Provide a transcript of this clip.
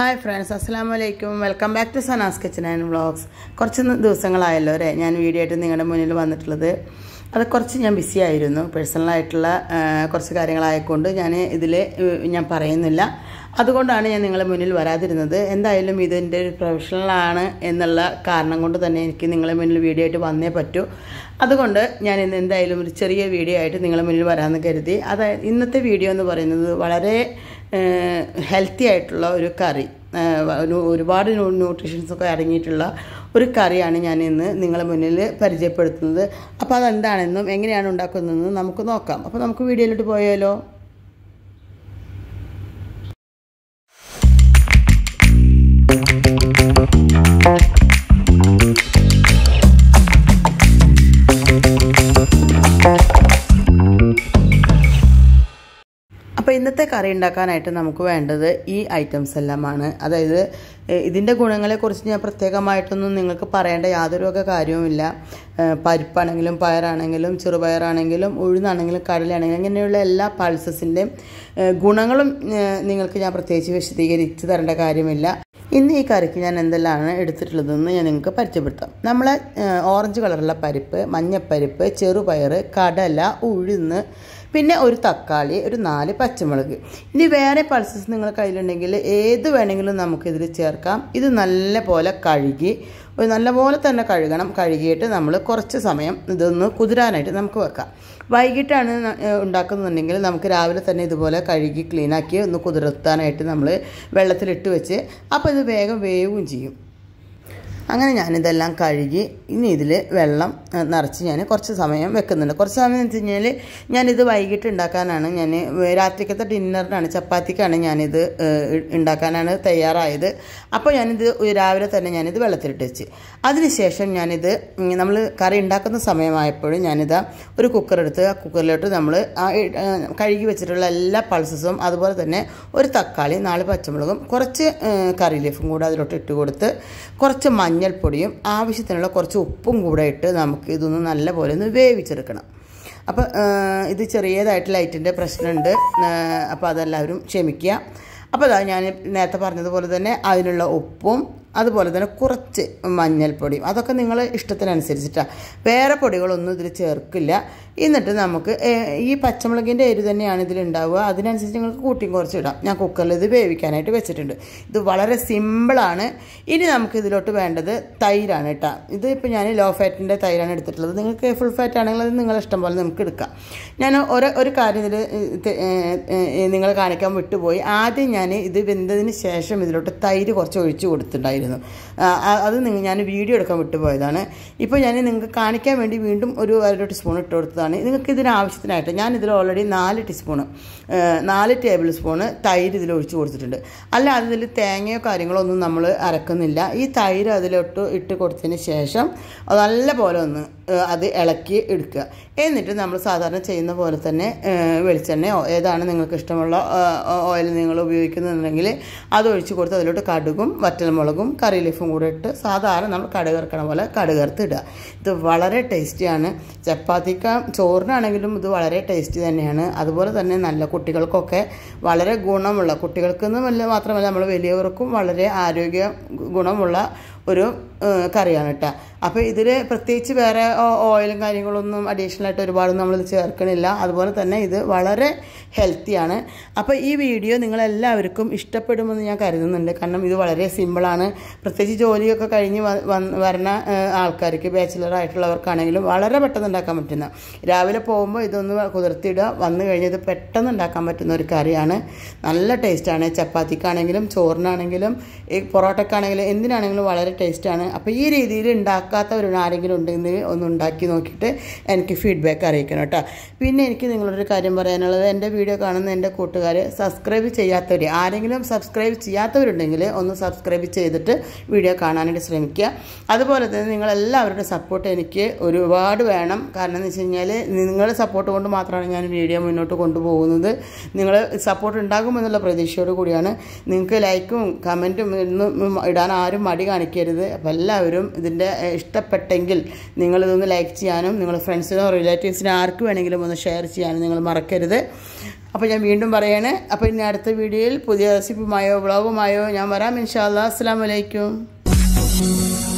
hi friends അസ്സാം വലൈക്കും welcome back to Sana's kitchen and vlogs കുറച്ച് ദിവസങ്ങളായല്ലോ അല്ലേ ഞാൻ വീഡിയോ ആയിട്ട് നിങ്ങളുടെ മുന്നിൽ വന്നിട്ടുള്ളത് അത് കുറച്ച് ഞാൻ ബിസി ആയിരുന്നു പേഴ്സണലായിട്ടുള്ള കുറച്ച് കാര്യങ്ങളായതുകൊണ്ട് ഞാൻ ഇതിൽ ഞാൻ പറയുന്നില്ല അതുകൊണ്ടാണ് ഞാൻ നിങ്ങളുടെ മുന്നിൽ വരാതിരുന്നത് എന്തായാലും ഇതിൻ്റെ ഒരു പ്രൊഫഷണലാണ് എന്നുള്ള കാരണം കൊണ്ട് തന്നെ എനിക്ക് നിങ്ങളുടെ മുന്നിൽ വീഡിയോ ആയിട്ട് വന്നേ പറ്റൂ അതുകൊണ്ട് ഞാൻ ഇന്ന് എന്തായാലും ഒരു ചെറിയ വീഡിയോ ആയിട്ട് നിങ്ങളുടെ മുന്നിൽ വരാമെന്ന് കരുതി അതായത് ഇന്നത്തെ വീഡിയോ എന്ന് പറയുന്നത് വളരെ ഹെൽത്തി ആയിട്ടുള്ള ഒരു കറി ഒരു ഒരുപാട് ന്യൂട്രീഷൻസ് ഒക്കെ അടങ്ങിയിട്ടുള്ള ഒരു കറിയാണ് ഞാൻ ഇന്ന് നിങ്ങളെ മുന്നിൽ പരിചയപ്പെടുത്തുന്നത് അപ്പോൾ അതെന്താണെന്നും എങ്ങനെയാണ് ഉണ്ടാക്കുന്നതെന്നും നമുക്ക് നോക്കാം അപ്പോൾ നമുക്ക് വീഡിയോയിലോട്ട് പോയാലോ അപ്പോൾ ഇന്നത്തെ കറി ഉണ്ടാക്കാനായിട്ട് നമുക്ക് വേണ്ടത് ഈ ഐറ്റംസ് എല്ലാമാണ് അതായത് ഇതിൻ്റെ ഗുണങ്ങളെക്കുറിച്ച് ഞാൻ പ്രത്യേകമായിട്ടൊന്നും നിങ്ങൾക്ക് പറയേണ്ട യാതൊരു വക കാര്യവുമില്ല പരിപ്പാണെങ്കിലും പയറാണെങ്കിലും ചെറുപയറാണെങ്കിലും ഉഴുന്നാണെങ്കിലും കടലയാണെങ്കിലും അങ്ങനെയുള്ള എല്ലാ പൾസസിൻ്റെയും ഗുണങ്ങളും നിങ്ങൾക്ക് ഞാൻ പ്രത്യേകിച്ച് വിശദീകരിച്ച് തരേണ്ട കാര്യമില്ല ഇന്ന് ഈ കറിക്ക് ഞാൻ എന്തെല്ലാമാണ് എടുത്തിട്ടുള്ളതെന്ന് ഞാൻ നിങ്ങൾക്ക് പരിചയപ്പെടുത്താം നമ്മൾ ഓറഞ്ച് കളറുള്ള പരിപ്പ് മഞ്ഞപ്പരിപ്പ് ചെറുപയർ കടല ഉഴുന്ന് പിന്നെ ഒരു തക്കാളി ഒരു നാല് പച്ചമുളക് ഇനി വേറെ പൾസസ് നിങ്ങളുടെ കയ്യിലുണ്ടെങ്കിൽ ഏത് വേണമെങ്കിലും നമുക്കിതിൽ ചേർക്കാം ഇത് നല്ല പോലെ കഴുകി ഒരു നല്ലപോലെ തന്നെ കഴുകണം കഴുകിയിട്ട് നമ്മൾ കുറച്ച് സമയം ഇതൊന്ന് കുതിരാനായിട്ട് നമുക്ക് വെക്കാം വൈകിട്ടാണ് ഉണ്ടാക്കുന്നുണ്ടെങ്കിൽ നമുക്ക് രാവിലെ തന്നെ ഇതുപോലെ കഴുകി ക്ലീനാക്കി ഒന്ന് കുതിർത്താനായിട്ട് നമ്മൾ വെള്ളത്തിലിട്ട് വെച്ച് അപ്പോൾ ഇത് വേഗം വേവും ചെയ്യും അങ്ങനെ ഞാനിതെല്ലാം കഴുകി ഇനി ഇതിൽ വെള്ളം നിറച്ച് ഞാൻ കുറച്ച് സമയം വെക്കുന്നുണ്ട് കുറച്ച് സമയം എന്ന് വെച്ച് കഴിഞ്ഞാൽ ഞാനിത് വൈകിട്ട് ഉണ്ടാക്കാനാണ് ഞാൻ രാത്രിക്കത്തെ ഡിന്നറിനാണ് ചപ്പാത്തിക്കാണ് ഞാനിത് ഉണ്ടാക്കാനാണ് തയ്യാറായത് അപ്പോൾ ഞാനിത് രാവിലെ തന്നെ ഞാനിത് വെള്ളത്തിലിട്ട് വെച്ച് അതിനുശേഷം ഞാനിത് നമ്മൾ കറി ഉണ്ടാക്കുന്ന സമയമായപ്പോഴും ഞാനിത് ഒരു കുക്കർ എടുത്ത് ആ കുക്കറിലോട്ട് നമ്മൾ കഴുകി വെച്ചിട്ടുള്ള എല്ലാ പൾസസും അതുപോലെ തന്നെ ഒരു തക്കാളി നാല് പച്ചമുളകും കുറച്ച് കറി ലീഫും കൂടെ അതിലോട്ട് ഇട്ട് കൊടുത്ത് കുറച്ച് മഞ്ഞൾപ്പൊടിയും ആവശ്യത്തിനുള്ള കുറച്ച് ഉപ്പും കൂടെ ഇട്ട് നമുക്ക് ഇതൊന്ന് നല്ലപോലെ ഒന്ന് വേവിച്ചെടുക്കണം അപ്പോൾ ഇത് ചെറിയതായിട്ട് ലൈറ്റിൻ്റെ പ്രശ്നമുണ്ട് അപ്പോൾ അതെല്ലാവരും ക്ഷമിക്കുക അപ്പോൾ അതാ ഞാൻ നേരത്തെ പറഞ്ഞതുപോലെ തന്നെ അതിനുള്ള ഉപ്പും അതുപോലെ തന്നെ കുറച്ച് മഞ്ഞൾപ്പൊടിയും അതൊക്കെ നിങ്ങൾ ഇഷ്ടത്തിനനുസരിച്ചിട്ടാണ് വേറെ പൊടികളൊന്നും ഇതിൽ ചേർക്കില്ല എന്നിട്ട് നമുക്ക് ഈ പച്ചമുളകിൻ്റെ എരി തന്നെയാണ് ഇതിൽ ഉണ്ടാവുക അതിനനുസരിച്ച് നിങ്ങൾക്ക് കൂട്ടിയും കുറച്ച് ഇടാം ഞാൻ കുക്കറിൽ ഇത് വേവിക്കാനായിട്ട് വെച്ചിട്ടുണ്ട് ഇത് വളരെ സിമ്പിളാണ് ഇനി നമുക്ക് ഇതിലോട്ട് വേണ്ടത് തൈരാണ് കേട്ടോ ഇത് ഇപ്പോൾ ഞാൻ ലോ ഫാറ്റിൻ്റെ തൈരാണ് എടുത്തിട്ടുള്ളത് നിങ്ങൾക്ക് ഫുൾ ഫാറ്റ് ആണെങ്കിൽ അത് നിങ്ങളുടെ ഇഷ്ടം പോലെ നമുക്ക് എടുക്കാം ഞാൻ ഒരു ഒരു കാര്യം ഇതിൽ നിങ്ങൾ കാണിക്കാൻ വിട്ടുപോയി ആദ്യം ഞാൻ ഇത് വെന്തതിന് ശേഷം ഇതിലോട്ട് തൈര് കുറച്ച് ഒഴിച്ച് കൊടുത്തിട്ടുണ്ടായിരുന്നു അത് നിങ്ങൾ ഞാൻ വീഡിയോ എടുക്കാൻ വിട്ടുപോയതാണ് ഇപ്പോൾ ഞാൻ നിങ്ങൾക്ക് കാണിക്കാൻ വേണ്ടി വീണ്ടും ഒരു അര ടീസ്പൂൺ ഇട്ട് കൊടുത്തതാണ് നിങ്ങൾക്ക് ഇതിന് ആവശ്യത്തിനായിട്ട് ഞാൻ ഇതിൽ ഓൾറെഡി നാല് ടീസ്പൂണ് നാല് ടേബിൾ സ്പൂണ് തൈര് ഇതിൽ ഒഴിച്ച് കൊടുത്തിട്ടുണ്ട് അല്ല അതിൽ തേങ്ങയോ കാര്യങ്ങളോ ഒന്നും നമ്മൾ അരക്കുന്നില്ല ഈ തൈര് അതിലോട്ട് ഇട്ട് കൊടുത്തതിന് ശേഷം നല്ല പോലെ ഒന്ന് അത് ഇളക്കി എടുക്കുക എന്നിട്ട് നമ്മൾ സാധാരണ ചെയ്യുന്ന പോലെ തന്നെ വെളിച്ചെണ്ണയോ ഏതാണ് നിങ്ങൾക്ക് ഇഷ്ടമുള്ള ഓയിൽ നിങ്ങൾ ഉപയോഗിക്കുന്നുണ്ടെങ്കിൽ അത് ഒഴിച്ച് കൊടുത്ത് അതിലോട്ട് കടുകും വറ്റൽമുളകും കറി ലീഫും കൂടെ ഇട്ട് സാധാരണ നമ്മൾ കടുക് ഇറക്കണ പോലെ കടുകർത്ത് ഇടുക ഇത് വളരെ ടേസ്റ്റിയാണ് ചപ്പാത്തിക്ക ചോറിനാണെങ്കിലും ഇത് വളരെ ടേസ്റ്റി തന്നെയാണ് അതുപോലെ തന്നെ നല്ല കുട്ടികൾക്കൊക്കെ വളരെ ഗുണമുള്ള കുട്ടികൾക്കെന്ന് വല്ല മാത്രമല്ല നമ്മൾ വലിയവർക്കും വളരെ ആരോഗ്യ ഗുണമുള്ള ഒരു കറിയാണ് കേട്ടോ അപ്പോൾ ഇതിൽ പ്രത്യേകിച്ച് വേറെ ഓയിലും കാര്യങ്ങളൊന്നും അഡീഷണൽ ആയിട്ട് ഒരുപാട് നമ്മളിത് ചേർക്കണില്ല അതുപോലെ തന്നെ ഇത് വളരെ ഹെൽത്തിയാണ് അപ്പോൾ ഈ വീഡിയോ നിങ്ങളെല്ലാവർക്കും ഇഷ്ടപ്പെടുമെന്ന് ഞാൻ കരുതുന്നുണ്ട് കാരണം ഇത് വളരെ സിമ്പിളാണ് പ്രത്യേകിച്ച് ജോലിയൊക്കെ കഴിഞ്ഞ് വരുന്ന ആൾക്കാർക്ക് ബാച്ചിലർ ആയിട്ടുള്ളവർക്കാണെങ്കിലും വളരെ പെട്ടെന്ന് ഉണ്ടാക്കാൻ പറ്റുന്ന രാവിലെ പോകുമ്പോൾ ഇതൊന്ന് കുതിർത്തിടുക വന്നു കഴിഞ്ഞത് പെട്ടെന്ന് ഉണ്ടാക്കാൻ പറ്റുന്ന ഒരു കറിയാണ് നല്ല ടേസ്റ്റാണ് ചപ്പാത്തിക്കാണെങ്കിലും ചോറിനാണെങ്കിലും ഈ പൊറോട്ടക്കാണെങ്കിലും എന്തിനാണെങ്കിലും വളരെ ടേസ്റ്റാണ് അപ്പോൾ ഈ രീതിയിൽ ഉണ്ടാക്കാത്തവർ ആരെങ്കിലും ഉണ്ടെങ്കിൽ ഒന്ന് ഉണ്ടാക്കി നോക്കിയിട്ട് എനിക്ക് ഫീഡ്ബാക്ക് അറിയിക്കണം കേട്ടോ പിന്നെ എനിക്ക് നിങ്ങളൊരു കാര്യം പറയാനുള്ളത് എൻ്റെ വീഡിയോ കാണുന്ന എൻ്റെ കൂട്ടുകാർ സബ്സ്ക്രൈബ് ചെയ്യാത്തവർ ആരെങ്കിലും സബ്സ്ക്രൈബ് ചെയ്യാത്തവരുണ്ടെങ്കിൽ ഒന്ന് സബ്സ്ക്രൈബ് ചെയ്തിട്ട് വീഡിയോ കാണാനായിട്ട് ശ്രമിക്കുക അതുപോലെ തന്നെ നിങ്ങളെല്ലാവരുടെ സപ്പോർട്ട് എനിക്ക് ഒരുപാട് വേണം കാരണം എന്ന് വെച്ച് കഴിഞ്ഞാൽ നിങ്ങളുടെ സപ്പോർട്ട് കൊണ്ട് മാത്രമാണ് ഞാൻ വീഡിയോ മുന്നോട്ട് കൊണ്ടുപോകുന്നത് നിങ്ങൾ സപ്പോർട്ട് ഉണ്ടാകുമെന്നുള്ള പ്രതീക്ഷയോട് കൂടിയാണ് നിങ്ങൾക്ക് ലൈക്കും കമൻറ്റും ഒന്നും ഇടാൻ ആരും മടി കാണിക്കരുത് അപ്പോൾ എല്ലാവരും ഇതിൻ്റെ ഇഷ്ടപ്പെട്ടെങ്കിൽ നിങ്ങളിതൊന്ന് ലൈക്ക് ചെയ്യാനും നിങ്ങൾ ഫ്രണ്ട്സിനോ റിലേറ്റീവ്സിനോ ആർക്ക് വേണമെങ്കിലും ഒന്ന് ഷെയർ ചെയ്യാനും നിങ്ങൾ മറക്കരുത് അപ്പോൾ ഞാൻ വീണ്ടും പറയാണ് അപ്പോൾ ഇനി അടുത്ത വീഡിയോയിൽ പുതിയ റെസിപ്പിയുമായോ വ്ളോഗുമായോ ഞാൻ വരാം ഇൻഷാ അല്ലാ അസ്സാം വലൈക്കും